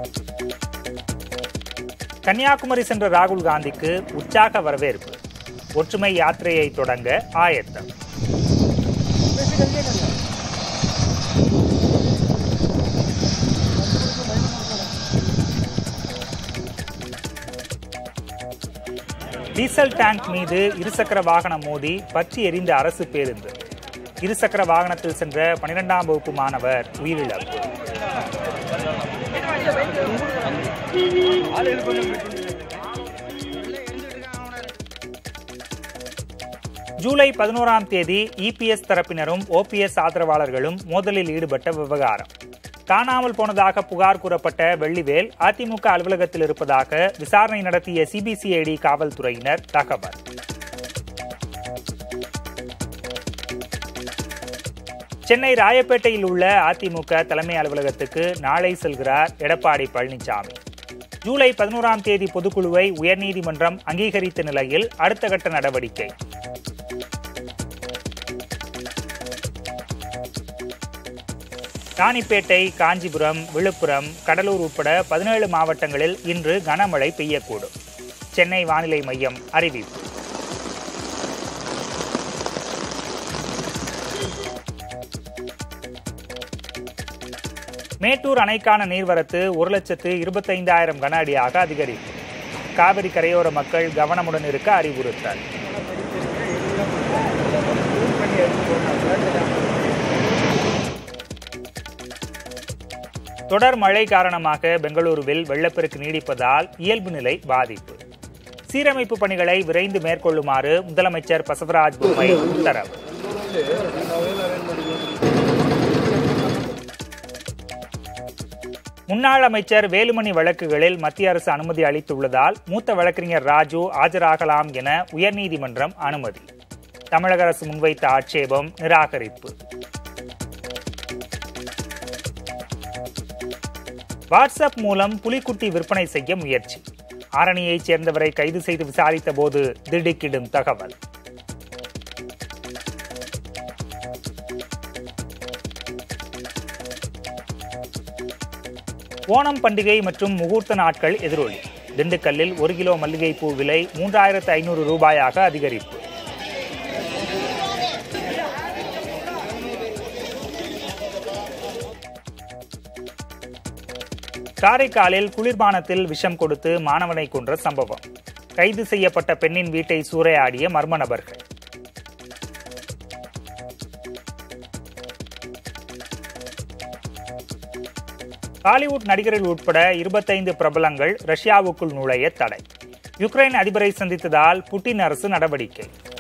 கன்னியாகுமரி சென்ற ராகுல் காந்திக்கு உற்சாக வரவேற்பு ஒற்றுமை யாத்திரையை தொடங்க ஆயத்தம் டீசல் டேங்க் மீது இருசக்கர வாகனம் மோதி பற்றி எரிந்த அரசு பேருந்து இருசக்கர வாகனத்தில் சென்ற பனிரெண்டாம் வகுப்பு மாணவர் உயிரிழப்பு ஜூலை பதினோராம் தேதி இபிஎஸ் தரப்பினரும் ஓபிஎஸ் ஆதரவாளர்களும் மோதலில் ஈடுபட்ட விவகாரம் காணாமல் போனதாக புகார் கூறப்பட்ட வெள்ளிவேல் அதிமுக அலுவலகத்தில் இருப்பதாக விசாரணை நடத்திய சிபிசிஐடி காவல்துறையினர் தகவல் சென்னை ராயப்பேட்டையில் உள்ள அதிமுக தலைமை அலுவலகத்துக்கு நாளை செல்கிறார் எடப்பாடி பழனிசாமி ஜூலை பதினோராம் தேதி பொதுக்குழுவை உயர்நீதிமன்றம் அங்கீகரித்த நிலையில் அடுத்த கட்ட நடவடிக்கை ராணிப்பேட்டை காஞ்சிபுரம் விழுப்புரம் கடலூர் உட்பட பதினேழு மாவட்டங்களில் இன்று கனமழை பெய்யக்கூடும் சென்னை வானிலை மையம் அறிவிப்பு மேட்டூர் அணைக்கான நீர்வரத்து ஒரு லட்சத்து இருபத்தைந்தாயிரம் கன அடியாக அதிகரிப்பு காவிரி கரையோர மக்கள் கவனமுடன் இருக்க அறிவுறுத்தல் தொடர் மழை காரணமாக பெங்களூருவில் வெள்ளப்பெருக்கு நீடிப்பதால் இயல்பு நிலை பாதிப்பு சீரமைப்பு பணிகளை விரைந்து மேற்கொள்ளுமாறு முதலமைச்சர் பசவராஜ் பொம்மை உத்தரவு முன்னாள் அமைச்சர் வேலுமணி வழக்குகளில் மத்திய அரசு அனுமதி அளித்துள்ளதால் மூத்த வழக்கறிஞர் ராஜு ஆஜராகலாம் என உயர்நீதிமன்றம் அனுமதி தமிழக அரசு முன்வைத்த ஆட்சேபம் நிராகரிப்பு வாட்ஸ்அப் மூலம் புலிக்குட்டி விற்பனை செய்ய முயற்சி ஆரணியைச் சேர்ந்தவரை கைது செய்து விசாரித்த போது திடுக்கிடும் தகவல் ஓணம் பண்டிகை மற்றும் முகூர்த்த நாட்கள் எதிரொலி திண்டுக்கல்லில் ஒரு கிலோ மல்லிகைப்பூ விலை மூன்றாயிரத்து ஐநூறு ரூபாயாக அதிகரிப்பு காரைக்காலில் குளிர்பானத்தில் விஷம் கொடுத்து மாணவனை கொன்ற சம்பவம் கைது செய்யப்பட்ட பெண்ணின் வீட்டை சூறையாடிய மர்ம நபர்கள் பாலிவுட் நடிகர்கள் உட்பட இருபத்தைந்து பிரபலங்கள் ரஷ்யாவுக்குள் நுழைய தடை யுக்ரைன் அதிபரை சந்தித்ததால் புட்டின் அரசு நடவடிக்கை